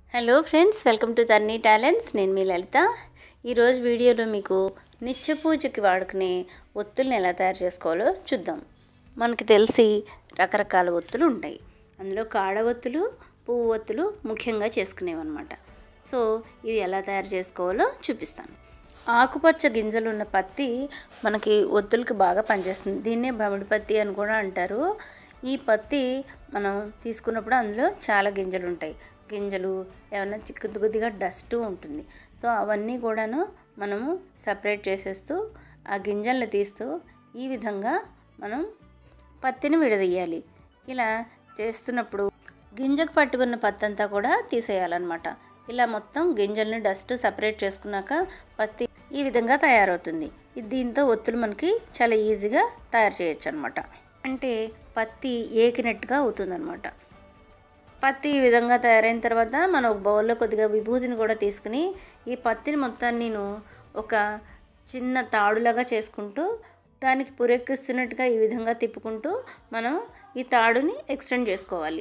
hello friends welcome to తర్నీ talents నేను మీ లలిత ఈరోజు వీడియోలో మీకు నిత్య పూజకి వాడుకునే ఒత్తుల్ని ఎలా తయారు చేసుకోవాలో చూద్దాం మనకి తెలిసి రకరకాల ఒత్తులు ఉంటాయి అందులో కాడ ఒత్తులు పువ్వు ఒత్తులు ముఖ్యంగా చేసుకునేవన్నమాట సో ఇవి ఎలా తయారు చేసుకోవాలో చూపిస్తాను ఆకుపచ్చ గింజలు ఉన్న పత్తి మనకి ఒత్తులకి బాగా పనిచేస్తుంది దీన్నే బమిడి పత్తి అని కూడా అంటారు ఈ పత్తి మనం తీసుకున్నప్పుడు అందులో చాలా గింజలు ఉంటాయి గింజలు ఏమైనా చిక్కు కొద్దిగా డస్ట్ ఉంటుంది సో అవన్నీ కూడాను మనము సపరేట్ చేసేస్తూ ఆ గింజలను తీస్తూ ఈ విధంగా మనం పత్తిని విడదీయాలి ఇలా చేస్తున్నప్పుడు గింజకు పట్టుకున్న పత్తి అంతా కూడా తీసేయాలన్నమాట ఇలా మొత్తం గింజల్ని డస్ట్ సపరేట్ చేసుకున్నాక పత్తి ఈ విధంగా తయారవుతుంది ఇది దీంతో ఒత్తులు మనకి చాలా ఈజీగా తయారు చేయొచ్చు అనమాట అంటే పత్తి ఏకినట్టుగా అవుతుందన్నమాట పత్తి ఈ విధంగా తయారైన తర్వాత మనం ఒక బౌల్లో కొద్దిగా విభూతిని కూడా తీసుకుని ఈ పత్తిని మొత్తాన్ని నేను ఒక చిన్న తాడులాగా చేసుకుంటూ దానికి పురెక్కిస్తున్నట్టుగా ఈ విధంగా తిప్పుకుంటూ మనం ఈ తాడుని ఎక్స్టెండ్ చేసుకోవాలి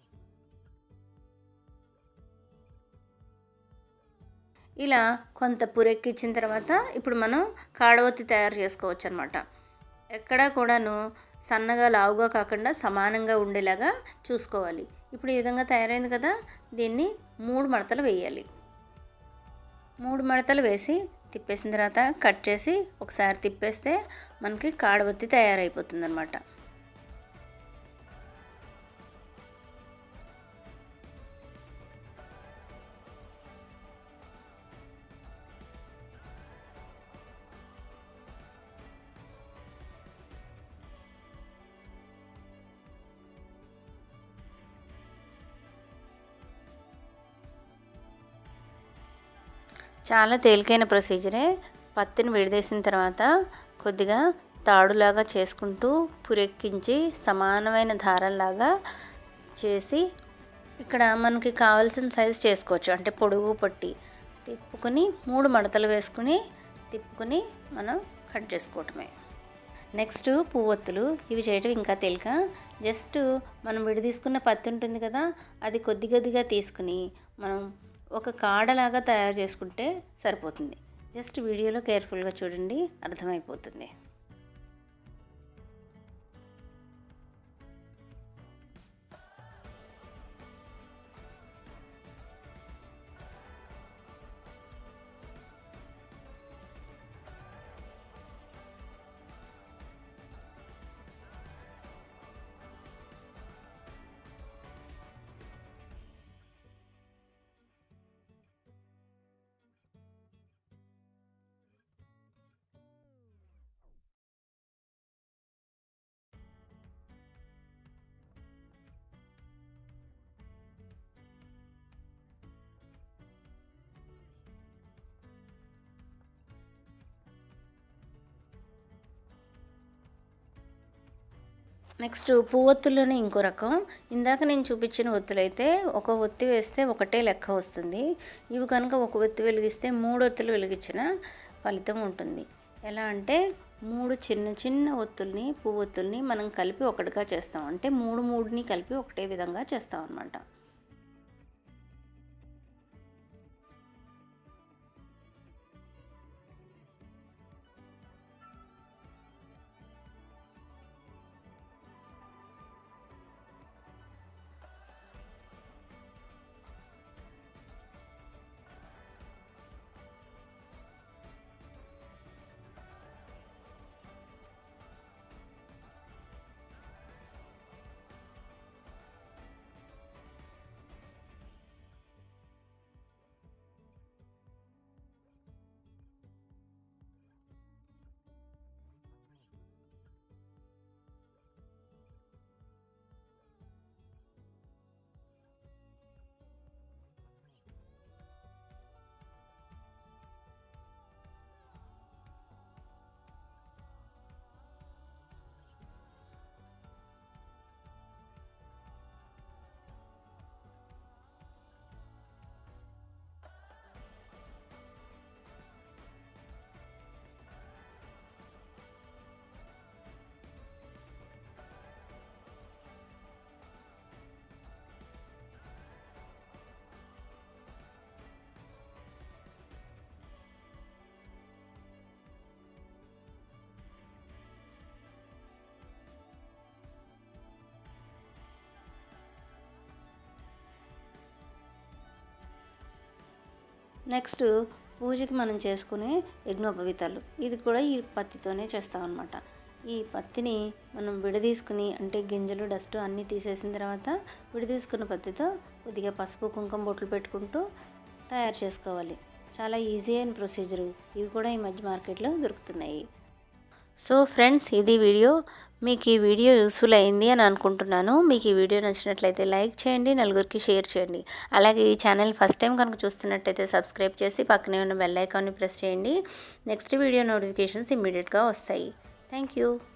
ఇలా కొంత పురెక్కిచ్చిన తర్వాత ఇప్పుడు మనం కాడవత్తి తయారు చేసుకోవచ్చు అనమాట ఎక్కడా కూడాను సన్నగా లావుగా కాకుండా సమానంగా ఉండేలాగా చూసుకోవాలి ఇప్పుడు ఈ విధంగా తయారైంది కదా దీన్ని మూడు మడతలు వేయాలి మూడు మడతలు వేసి తిప్పేసిన తర్వాత కట్ చేసి ఒకసారి తిప్పేస్తే మనకి కాడవత్తి తయారైపోతుంది అనమాట చాలా తేలికైన ప్రొసీజరే పత్తిని విడదీసిన తర్వాత కొద్దిగా తాడులాగా చేసుకుంటూ పురెక్కించి సమానమైన దారంలాగా చేసి ఇక్కడ మనకి కావాల్సిన సైజు చేసుకోవచ్చు అంటే పొడుగు పట్టి తిప్పుకొని మూడు మడతలు వేసుకుని తిప్పుకొని మనం కట్ చేసుకోవటమే నెక్స్ట్ పువ్వొత్తులు ఇవి చేయటం ఇంకా తేలిక జస్ట్ మనం విడదీసుకున్న పత్తి ఉంటుంది కదా అది కొద్ది కొద్దిగా తీసుకుని మనం ఒక కాడలాగా తయారు చేసుకుంటే సరిపోతుంది జస్ట్ వీడియోలో కేర్ఫుల్గా చూడండి అర్థమైపోతుంది నెక్స్ట్ పువ్వొత్తుల్లోనే ఇంకో రకం ఇందాక నేను చూపించిన ఒత్తులైతే ఒక ఒత్తి వేస్తే ఒకటే లెక్క వస్తుంది ఇవి కనుక ఒక ఒత్తి వెలిగిస్తే మూడు ఒత్తులు వెలిగించిన ఫలితం ఉంటుంది ఎలా అంటే మూడు చిన్న చిన్న ఒత్తుల్ని పువ్వొత్తుల్ని మనం కలిపి ఒకటిగా చేస్తాం అంటే మూడు మూడుని కలిపి ఒకటే విధంగా చేస్తాం అనమాట నెక్స్ట్ పూజకి మనం చేసుకునే యజ్ఞోపవీతాలు ఇది కూడా ఈ పత్తితోనే చేస్తాం అనమాట ఈ పత్తిని మనం విడదీసుకుని అంటే గింజలు డస్ట్ అన్నీ తీసేసిన తర్వాత విడదీసుకున్న పత్తితో కొద్దిగా పసుపు కుంకుమ బొట్లు పెట్టుకుంటూ తయారు చేసుకోవాలి చాలా ఈజీ అయిన ప్రొసీజరు ఇవి కూడా ఈ మధ్య మార్కెట్లో దొరుకుతున్నాయి సో ఫ్రెండ్స్ ఇది వీడియో మీకు ఈ వీడియో యూస్ఫుల్ అయింది అని అనుకుంటున్నాను మీకు ఈ వీడియో నచ్చినట్లయితే లైక్ చేయండి నలుగురికి షేర్ చేయండి అలాగే ఈ ఛానల్ ఫస్ట్ టైం కనుక చూస్తున్నట్టయితే సబ్స్క్రైబ్ చేసి పక్కనే ఉన్న బెల్ ఐకాన్ని ప్రెస్ చేయండి నెక్స్ట్ వీడియో నోటిఫికేషన్స్ ఇమ్మీడియట్గా వస్తాయి థ్యాంక్ యూ